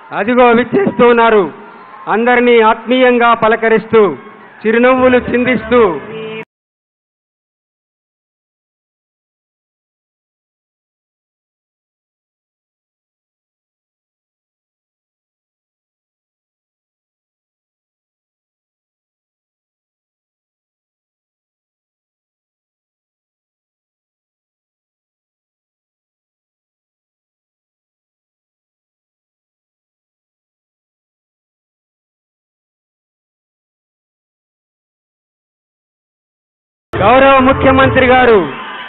అదిగో విచ్చేస్తూ ఉన్నారు అందరినీ ఆత్మీయంగా పలకరిస్తూ చిరునవ్వులు చిందిస్తూ గౌరవ ముఖ్యమంత్రి గారు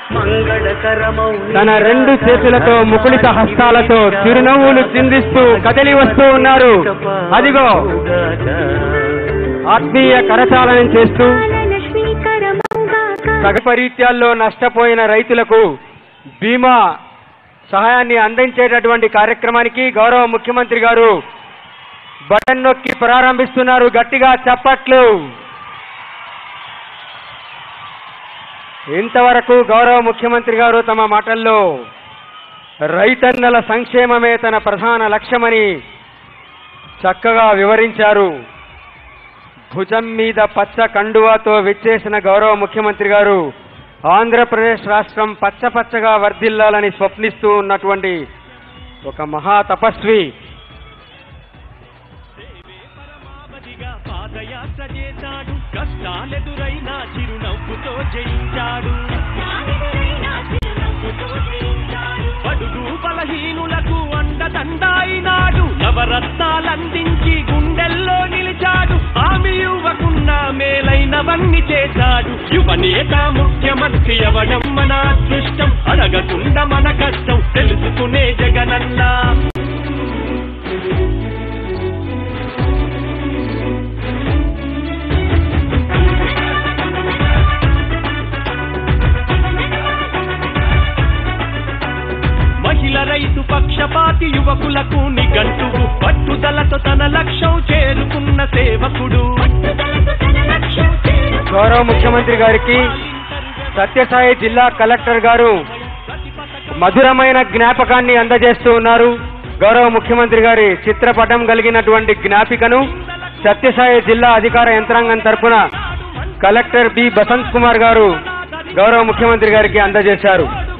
తన రెండు చేతులతో ముకుళిత హస్తాలతో చిరునవ్వులు చిందిస్తూ కదిలి వస్తూ ఉన్నారు అదిగో ఆత్మీయ కరచాలనం చేస్తూ సగపరీత్యాల్లో నష్టపోయిన రైతులకు బీమా సహాయాన్ని అందించేటటువంటి కార్యక్రమానికి గౌరవ ముఖ్యమంత్రి గారు బటన్ నొక్కి ప్రారంభిస్తున్నారు గట్టిగా చప్పట్లు ఇంతవరకు గౌరవ ముఖ్యమంత్రి గారు తమ మాటల్లో రైతన్నల సంక్షేమమే తన ప్రధాన లక్ష్యమని చక్కగా వివరించారు భుజం మీద పచ్చ కండువాతో విచ్చేసిన గౌరవ ముఖ్యమంత్రి గారు ఆంధ్రప్రదేశ్ రాష్ట్రం పచ్చ పచ్చగా వర్ధిల్లాలని స్వప్నిస్తూ ఉన్నటువంటి ఒక మహా తపస్వి పరమావధిగా పాదయాత్ర చేశాడు కష్టాలెదురైనా చిరునవ్వుతో జయించాడు బడుగు బలహీనులకు అండదండాయినాడు నవరత్నాలందించి గుండెల్లో నిలిచాడు ఆమె యువకున్న మేలైనవన్నీ చేశాడు యువనేత ముఖ్యమంత్రి అవడం మన అదృష్టం అడగకుండా మన కష్టం తెలుసుకునే జగనన్నా మహిళ రైతు పక్షపాతి యువకులకు నిఘంటువు పట్టుదలతో తన లక్ష్యం చేరుకున్న సేవకుడు గౌరవ ముఖ్యమంత్రి గారికి సత్యసాయి జిల్లా కలెక్టర్ గారు మధురమైన జ్ఞాపకాన్ని అందజేస్తూ ఉన్నారు గౌరవ ముఖ్యమంత్రి గారి చిత్రపటం కలిగినటువంటి జ్ఞాపికను సత్యసాయి జిల్లా అధికార యంత్రాంగం తరపున కలెక్టర్ బి బసంత్ కుమార్ గారు గౌరవ ముఖ్యమంత్రి గారికి అందజేశారు